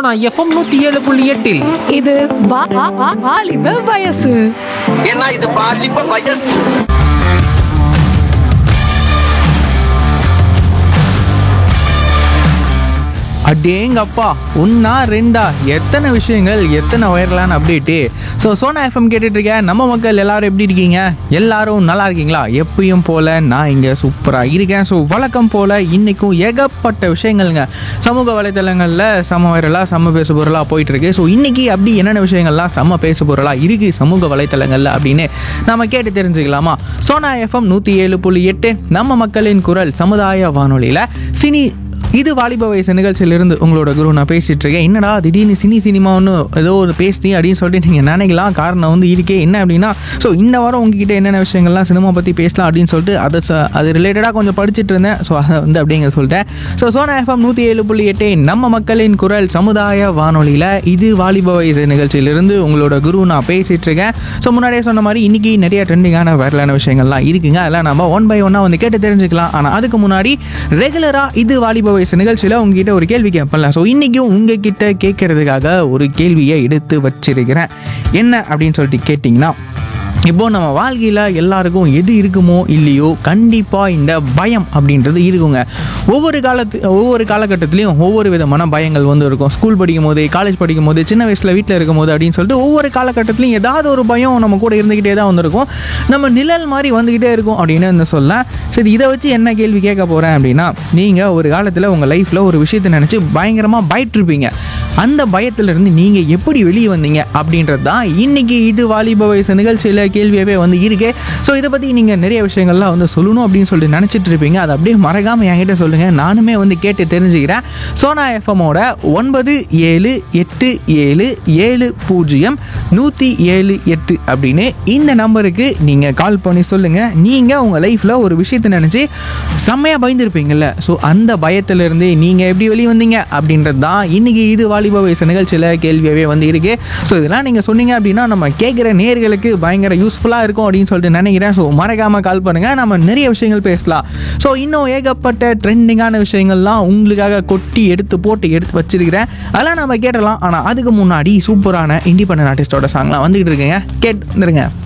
Sona FM நூத்தி ஏழு புள்ளி எட்டில் இது வா- வா- வா- வாலிப வயசு ஏன்னா இது பாலிப்ப வயசு அடேங்கப்பா ஒன்றா ரெண்டா எத்தனை விஷயங்கள் எத்தனை வைரலான அப்டேட்டு ஸோ சோனா எஃப்எம் கேட்டுட்டு இருக்கேன் நம்ம மக்கள் எல்லாரும் எப்படி இருக்கீங்க எல்லாரும் நல்லா இருக்கீங்களா எப்பயும் போல் நான் இங்கே சூப்பராக இருக்கேன் ஸோ வழக்கம் போல் இன்றைக்கும் ஏகப்பட்ட விஷயங்கள்ங்க சமூக வலைத்தளங்களில் செம வைரலாக செம்ம பேசு பொருளாக போயிட்டுருக்கு ஸோ இன்றைக்கி அப்படி என்னென்ன விஷயங்கள்லாம் செம்ம பேசு பொருளாக இருக்குது சமூக வலைத்தளங்களில் அப்படின்னு நம்ம கேட்டு தெரிஞ்சுக்கலாமா சோனா எஃப்எம் நூற்றி ஏழு புள்ளி எட்டு நம்ம மக்களின் குரல் சமுதாய வானொலியில் சினி இது வாலிப வயசு நிகழ்ச்சியிலிருந்து உங்களோட குரு நான் பேசிட்டு இருக்கேன் என்னடா திடீர்னு சினி சினிமா ஒன்று ஏதோ ஒரு பேசி அப்படின்னு சொல்லிட்டு நீங்கள் நினைக்கலாம் காரணம் வந்து இருக்கே என்ன அப்படின்னா ஸோ இந்த வாரம் உங்ககிட்ட என்னென்ன விஷயங்கள்லாம் சினிமா பற்றி பேசலாம் அப்படின்னு சொல்லிட்டு அதை ச- அது ரிலேட்டடாக கொஞ்சம் படிச்சுட்டு இருந்தேன் ஸோ அதை வந்து அப்படிங்க சொல்லிட்டேன் ஸோ சோனா எஃப்எம் நூற்றி ஏழு புள்ளி எட்டு நம்ம மக்களின் குரல் சமுதாய வானொலியில் இது வாலிப வயசு நிகழ்ச்சியிலிருந்து உங்களோட குரு நான் பேசிட்டு இருக்கேன் ஸோ முன்னாடியே சொன்ன மாதிரி இன்னைக்கு நிறைய ட்ரெண்டிங்கான வைரலான விஷயங்கள்லாம் இருக்குங்க அதெல்லாம் நம்ம ஒன் பை ஒன்னாக வந்து கேட்டு தெரிஞ்சுக்கலாம் ஆனால் அதுக்கு முன்னாடி ரெகுலராக இது வாலிப வயசு நிகழ்ச்சியில் உங்ககிட்ட ஒரு கேள்வி கேட்பல ஸோ இன்றைக்கும் உங்ககிட்ட கேட்கறதுக்காக ஒரு கேள்வியை எடுத்து வச்சிருக்கிறேன் என்ன அப்படின்னு சொல்லிட்டு கேட்டிங்கன்னா இப்போ நம்ம வாழ்க்கையில் எல்லாருக்கும் எது இருக்குமோ இல்லையோ கண்டிப்பாக இந்த பயம் அப்படின்றது இருக்குங்க ஒவ்வொரு காலத்து ஒவ்வொரு காலகட்டத்திலையும் ஒவ்வொரு விதமான பயங்கள் வந்து இருக்கும் ஸ்கூல் படிக்கும் போது காலேஜ் படிக்கும் போது சின்ன வயசில் வீட்டில் இருக்கும் போது அப்படின்னு சொல்லிட்டு ஒவ்வொரு காலகட்டத்திலையும் ஏதாவது ஒரு பயம் நம்ம கூட இருந்துக்கிட்டே தான் வந்திருக்கும் நம்ம நிழல் மாதிரி வந்துக்கிட்டே இருக்கும் அப்படின்னு வந்து சொல்லலாம் சரி இதை வச்சு என்ன கேள்வி கேட்க போகிறேன் அப்படின்னா நீங்கள் ஒரு காலத்தில் உங்கள் லைஃப்பில் ஒரு விஷயத்தை நினச்சி பயங்கரமாக பயட்டுருப்பீங்க அந்த பயத்திலிருந்து நீங்கள் எப்படி வெளியே வந்தீங்க அப்படின்றது தான் இன்னைக்கு இது வாலிப வயசு நிகழ்ச்சியில் கேள்வியாகவே வந்து இருக்கு ஸோ இதை பற்றி நீங்கள் நிறைய விஷயங்கள்லாம் வந்து சொல்லணும் அப்படின்னு சொல்லிட்டு நினச்சிட்டு இருப்பீங்க அதை அப்படியே மறக்காமல் என்கிட்ட சொல்லுங்கள் நானுமே வந்து கேட்டு தெரிஞ்சுக்கிறேன் சோனா எஃப்எம்மோட ஒன்பது ஏழு எட்டு ஏழு ஏழு பூஜ்ஜியம் நூற்றி ஏழு எட்டு அப்படின்னு இந்த நம்பருக்கு நீங்கள் கால் பண்ணி சொல்லுங்கள் நீங்கள் உங்கள் லைஃப்பில் ஒரு விஷயத்தை நினச்சி செம்மையாக பயந்துருப்பீங்கல்ல ஸோ அந்த பயத்திலிருந்து நீங்கள் எப்படி வெளியே வந்தீங்க அப்படின்றது தான் இன்றைக்கி இது வாலிப வயசு நிகழ்ச்சியில் கேள்வியாகவே வந்து இருக்கு ஸோ இதெல்லாம் நீங்கள் சொன்னீங்க அப்படின்னா நம்ம கேட்குற நேர்களுக்கு பயங்கர யூஸ்ஃபுல்லாக இருக்கும் அப்படின்னு சொல்லிட்டு நினைக்கிறேன் ஸோ மறக்காமல் கால் பண்ணுங்கள் நம்ம நிறைய விஷயங்கள் பேசலாம் ஸோ இன்னும் ஏகப்பட்ட ட்ரெண்டிங்கான விஷயங்கள்லாம் உங்களுக்காக கொட்டி எடுத்து போட்டு எடுத்து வச்சிருக்கிறேன் அதெல்லாம் நம்ம கேட்டலாம் ஆனால் அதுக்கு முன்னாடி சூப்பரான இண்டிபெண்டன்ட் ஆர்டிஸ்டோட சாங்லாம் வந்துகிட்டு இருக்குங்க கேட்டு வந்துருங்க